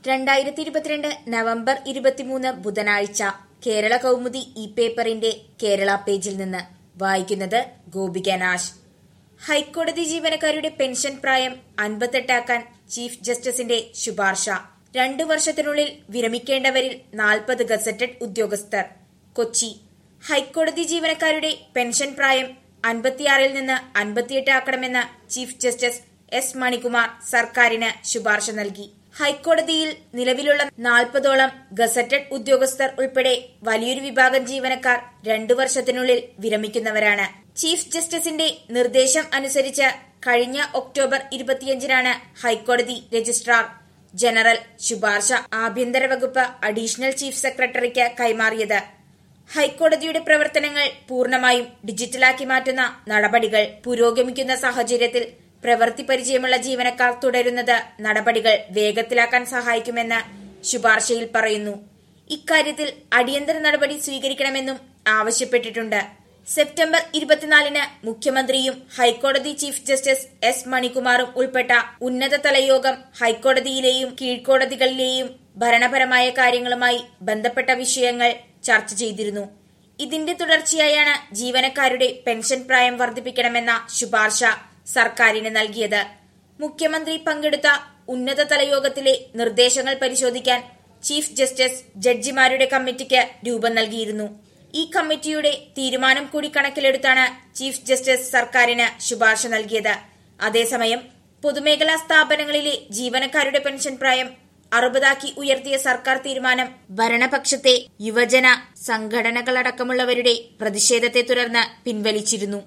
രണ്ടായിരത്തി ഇരുപത്തിരണ്ട് നവംബർ ഇരുപത്തിമൂന്ന് ബുധനാഴ്ച കേരള കൗമുദി ഇ പേപ്പറിന്റെ കേരള പേജിൽ നിന്ന് വായിക്കുന്നത് ഗോപിക നാശ് ഹൈക്കോടതി ജീവനക്കാരുടെ പെൻഷൻ പ്രായം അൻപത്തെട്ടാക്കാൻ ചീഫ് ജസ്റ്റിസിന്റെ ശുപാർശ രണ്ടു വർഷത്തിനുള്ളിൽ വിരമിക്കേണ്ടവരിൽ നാൽപ്പത് ഗസറ്റഡ് ഉദ്യോഗസ്ഥർ കൊച്ചി ഹൈക്കോടതി ജീവനക്കാരുടെ പെൻഷൻ പ്രായം അൻപത്തിയാറിൽ നിന്ന് അൻപത്തിയെട്ട് ആക്കണമെന്ന് ചീഫ് ജസ്റ്റിസ് എസ് മണികുമാർ സർക്കാരിന് ശുപാർശ നൽകി ഹൈക്കോടതിയിൽ നിലവിലുള്ള നാൽപ്പതോളം ഗസറ്റഡ് ഉദ്യോഗസ്ഥർ ഉൾപ്പെടെ വലിയൊരു വിഭാഗം ജീവനക്കാർ രണ്ടു വർഷത്തിനുള്ളിൽ വിരമിക്കുന്നവരാണ് ചീഫ് ജസ്റ്റിസിന്റെ നിർദ്ദേശം അനുസരിച്ച് കഴിഞ്ഞ ഒക്ടോബർ ഇരുപത്തിയഞ്ചിനാണ് ഹൈക്കോടതി രജിസ്ട്രാർ ജനറൽ ശുപാർശ ആഭ്യന്തര വകുപ്പ് അഡീഷണൽ ചീഫ് സെക്രട്ടറിക്ക് കൈമാറിയത് ഹൈക്കോടതിയുടെ പ്രവർത്തനങ്ങൾ പൂർണ്ണമായും ഡിജിറ്റലാക്കി മാറ്റുന്ന നടപടികൾ പുരോഗമിക്കുന്ന സാഹചര്യത്തിൽ പ്രവൃത്തി പരിചയമുള്ള ജീവനക്കാർ തുടരുന്നത് നടപടികൾ വേഗത്തിലാക്കാൻ സഹായിക്കുമെന്ന് ശുപാർശയിൽ പറയുന്നു ഇക്കാര്യത്തിൽ അടിയന്തര നടപടി സ്വീകരിക്കണമെന്നും ആവശ്യപ്പെട്ടിട്ടുണ്ട് സെപ്റ്റംബർ ഇരുപത്തിനാലിന് മുഖ്യമന്ത്രിയും ഹൈക്കോടതി ചീഫ് ജസ്റ്റിസ് എസ് മണികുമാറും ഉൾപ്പെട്ട ഉന്നതതല യോഗം ഹൈക്കോടതിയിലെയും കീഴ്ക്കോടതികളിലെയും ഭരണപരമായ കാര്യങ്ങളുമായി ബന്ധപ്പെട്ട വിഷയങ്ങൾ ചർച്ച ചെയ്തിരുന്നു ഇതിന്റെ തുടർച്ചയായാണ് ജീവനക്കാരുടെ പെൻഷൻ പ്രായം വർദ്ധിപ്പിക്കണമെന്ന ശുപാർശ സർക്കാരിന് നൽകിയത് മുഖ്യമന്ത്രി പങ്കെടുത്ത ഉന്നതതല യോഗത്തിലെ നിർദ്ദേശങ്ങൾ പരിശോധിക്കാൻ ചീഫ് ജസ്റ്റിസ് ജഡ്ജിമാരുടെ കമ്മിറ്റിക്ക് രൂപം നൽകിയിരുന്നു ഈ കമ്മിറ്റിയുടെ തീരുമാനം കൂടി കണക്കിലെടുത്താണ് ചീഫ് ജസ്റ്റിസ് സർക്കാരിന് ശുപാർശ നൽകിയത് അതേസമയം പൊതുമേഖലാ സ്ഥാപനങ്ങളിലെ ജീവനക്കാരുടെ പെൻഷൻ പ്രായം അറുപതാക്കി ഉയർത്തിയ സർക്കാർ തീരുമാനം ഭരണപക്ഷത്തെ യുവജന സംഘടനകളടക്കമുള്ളവരുടെ പ്രതിഷേധത്തെ തുടർന്ന് പിൻവലിച്ചിരുന്നു